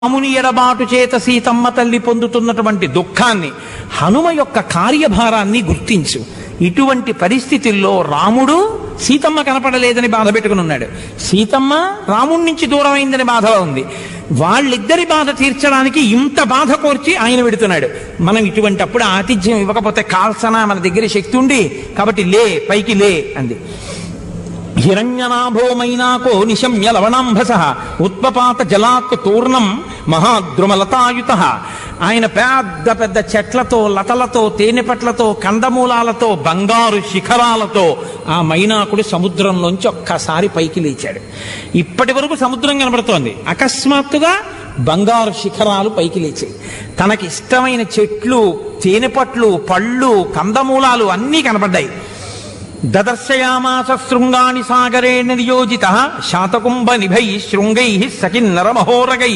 రాముని ఎడబాటు చేత సీతమ్మ తల్లి పొందుతున్నటువంటి దుఃఖాన్ని హనుమ యొక్క కార్యభారాన్ని గుర్తించు ఇటువంటి పరిస్థితుల్లో రాముడు సీతమ్మ కనపడలేదని బాధ పెట్టుకుని ఉన్నాడు సీతమ్మ రాముడి నుంచి దూరం అయిందని బాధలో ఉంది వాళ్ళిద్దరి బాధ తీర్చడానికి ఇంత బాధ కోర్చి ఆయన పెడుతున్నాడు మనం ఇటువంటి అప్పుడు ఆతిథ్యం ఇవ్వకపోతే కాల్సన మన దగ్గర శక్తి ఉండి కాబట్టి లే పైకి లే అంది హిరణ్యనాభోమైనాకో నిశమ్య లవణాంభస ఉత్పపాత జలాత్ తూర్ణం మహాద్రుమలతాయుత ఆయన పెద్ద పెద్ద చెట్లతో లతలతో తేనెపట్లతో కందమూలాలతో బంగారు శిఖరాలతో ఆ మైనాకుడు సముద్రంలోంచి ఒక్కసారి పైకి లేచాడు ఇప్పటి వరకు సముద్రం కనబడుతోంది అకస్మాత్తుగా బంగారు శిఖరాలు పైకి లేచాయి తనకి ఇష్టమైన చెట్లు తేనెపట్లు పళ్ళు కందమూలాలు అన్నీ కనబడ్డాయి దదర్శయామాస శృంగాని సాగరేణ నియోజిత శాతకుంభ నిభై శృంగై సకిన్నర మహోరగై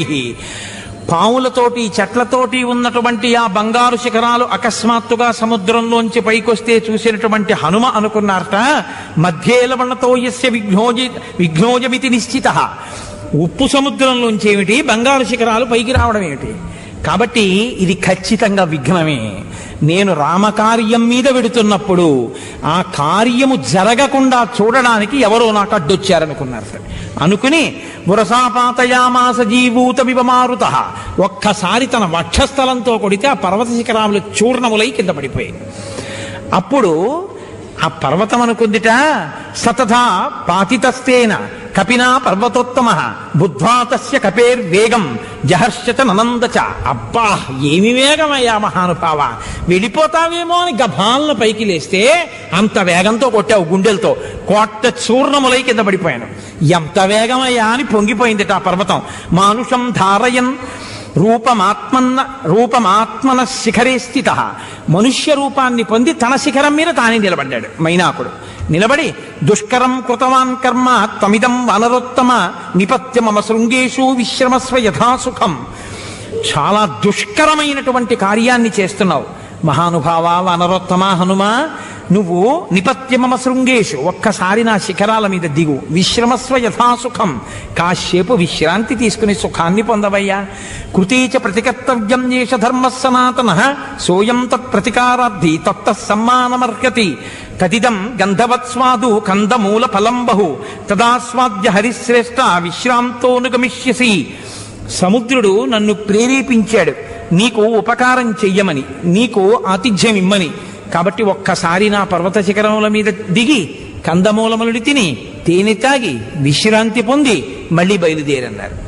పావులతోటి చెట్లతోటి ఉన్నటువంటి ఆ బంగారు శిఖరాలు అకస్మాత్తుగా సముద్రంలోంచి పైకొస్తే చూసినటువంటి హనుమ అనుకున్నారట మధ్యేలవణతో యస్య విఘ్నోజి విఘ్నోజమితి నిశ్చిత ఉప్పు సముద్రంలోంచి ఏమిటి బంగారు శిఖరాలు పైకి రావడం ఏమిటి కాబట్టి ఇది ఖచ్చితంగా విఘ్నమే నేను రామకార్యం మీద వెడుతున్నప్పుడు ఆ కార్యము జరగకుండా చూడడానికి ఎవరో నాకు అడ్డొచ్చారనుకున్నారు సార్ అనుకుని మురసాపాతయామాస జీవూత వివమారుత ఒక్కసారి తన వక్షస్థలంతో కొడితే ఆ పర్వత శిఖరాములు చూర్ణములై కింద పడిపోయాయి అప్పుడు ఆ పర్వతం అనుకుందిట సతథా పాతితస్తేన కపినా పర్వతోత్తమ బుద్ధ్వా తస్య కపేర్వేగం జహర్షత ననందచ అబ్బా ఏమి వేగమయ్యా మహానుభావ వెళ్ళిపోతావేమో అని గభాలను పైకి లేస్తే అంత వేగంతో కొట్టావు గుండెలతో కోట్ట చూర్ణములై కింద పడిపోయాను ఎంత వేగమయ్యా అని పొంగిపోయిందిట ఆ పర్వతం మానుషం ధారయన్ రూపమాత్మన్న రూపమాత్మన శిఖరే స్థిత మనుష్య రూపాన్ని పొంది తన శిఖరం మీద తానే నిలబడ్డాడు మైనాకుడు నిలబడి దుష్కరం కృతవాన్ కర్మ తమిదం వనరోత్తమ నిపత్య మమ శృంగేషు విశ్రమస్వ యథాసుఖం చాలా దుష్కరమైనటువంటి కార్యాన్ని చేస్తున్నావు మహానుభావ వనరోత్తమ హనుమ నువ్వు నిపత్యమమ శృంగేషు ఒక్కసారి నా శిఖరాల మీద దిగు విశ్రమస్వ యథాసుఖం కాసేపు విశ్రాంతి తీసుకుని సుఖాన్ని పొందవయ్యా కృతీచ ప్రతికర్తవ్యం ఏష ధర్మ సనాతన సోయం తత్ ప్రతికారార్థి తత్త సమ్మానమర్హతి తదిదం గంధవత్స్వాదు కందమూల ఫలం బహు తదాస్వాద్య హరిశ్రేష్ట విశ్రాంతోనుగమిష్యసి సముద్రుడు నన్ను ప్రేరేపించాడు నీకు ఉపకారం చెయ్యమని నీకు ఆతిథ్యం ఇమ్మని కాబట్టి ఒక్కసారి నా పర్వత శిఖరముల మీద దిగి కందమూలములు తిని తేనె తాగి విశ్రాంతి పొంది మళ్ళీ బయలుదేరన్నారు